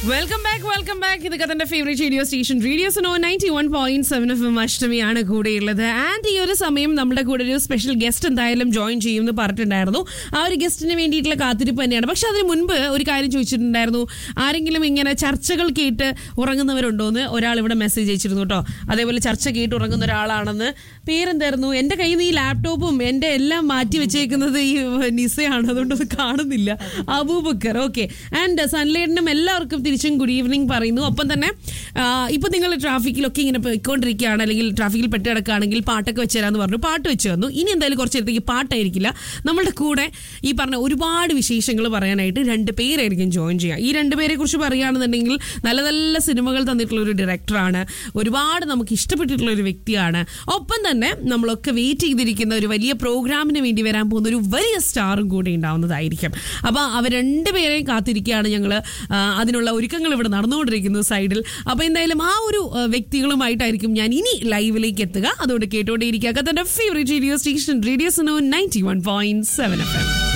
welcome back welcome back ഇത് കഥന്റെ favourite radio station radio Suno ninety one point seven F M അഷ്ടമിയാണ് കൂടെയുള്ളത് and ഈ ഒരു സമയം നമ്മുടെ കൂടെ ഒരു സ്പെഷ്യൽ ഗസ്റ്റ് എന്തായാലും ജോയിൻ ചെയ്യും എന്ന് പറഞ്ഞിട്ടുണ്ടായിരുന്നു ആ ഒരു ഗസ്റ്റിന് വേണ്ടിയിട്ടുള്ള കാത്തിരിപ്പ് തന്നെയാണ് പക്ഷെ അതിന് മുൻപ് ഒരു കാര്യം ചോദിച്ചിട്ടുണ്ടായിരുന്നു ആരെങ്കിലും ഇങ്ങനെ ചർച്ചകൾ കേട്ട് ഉറങ്ങുന്നവരുണ്ടോ എന്ന് ഒരാൾ ഇവിടെ മെസ്സേജ് അയച്ചിരുന്നു കേട്ടോ അതേപോലെ ചർച്ച കേട്ട് ഉറങ്ങുന്ന ഒരാളാണെന്ന് പേരെന്തായിരുന്നു എൻ്റെ കയ്യിൽ നിന്ന് ഈ ലാപ്ടോപ്പും എൻ്റെ എല്ലാം മാറ്റി വെച്ചേക്കുന്നത് ഈ നിസയാണ് അതുകൊണ്ട് അത് കാണുന്നില്ല അബൂബക്കർ ഓക്കെ ആൻഡ് സൺലൈഡിനും എല്ലാവർക്കും തിരിച്ചും ഗുഡ് ഈവനിങ് പറയുന്നു ഒപ്പം തന്നെ ആ, ഇപ്പൊ നിങ്ങൾ ട്രാഫിക്കിലൊക്കെ ഇങ്ങനെ പോയിക്കൊണ്ടിരിക്കുകയാണ് അല്ലെങ്കിൽ ട്രാഫിക്കിൽ പെട്ട് കിടക്കുകയാണെങ്കിൽ പാട്ടൊക്കെ വെച്ച് തരാമെന്ന് പറഞ്ഞു പാട്ട് വെച്ച് തന്നു ഇനി എന്തായാലും കുറച്ച് നേരത്തേക്ക് പാട്ടായിരിക്കില്ല നമ്മളുടെ കൂടെ ഈ പറഞ്ഞ ഒരുപാട് വിശേഷങ്ങൾ പറയാനായിട്ട് രണ്ട് പേരായിരിക്കും ജോയിൻ ചെയ്യുക ഈ രണ്ട് പേരെ കുറിച്ച് പറയുകയാണെന്നുണ്ടെങ്കിൽ നല്ല നല്ല സിനിമകൾ തന്നിട്ടുള്ള ഒരു ഡയറക്ടറാണ് ഒരുപാട് നമുക്ക് ഇഷ്ടപ്പെട്ടിട്ടുള്ള ഒരു വ്യക്തിയാണ് ഒപ്പം തന്നെ നമ്മളൊക്കെ വെയിറ്റ് ചെയ്തിരിക്കുന്ന ഒരു വലിയ പ്രോഗ്രാമിന് വേണ്ടി വരാൻ പോകുന്ന ഒരു വലിയ സ്റ്റാറും കൂടി ഉണ്ടാവുന്നതായിരിക്കും അപ്പൊ അവർ രണ്ടുപേരെയും കാത്തിരിക്കുകയാണ് ഞങ്ങൾ അതിനുള്ള ഒരുക്കങ്ങൾ ഇവിടെ നടന്നുകൊണ്ടിരിക്കുന്നു സൈഡിൽ അപ്പൊ എന്തായാലും ആ ഒരു ആ, വ്യക്തികളുമായിട്ടായിരിക്കും ഞാൻ ഇനി ലൈവിലേക്ക് എത്തുക അതുകൊണ്ട് കേട്ടോണ്ടേയിരിക്കുക തന്റെ favourite radio station radio Suno ninety one point seven F M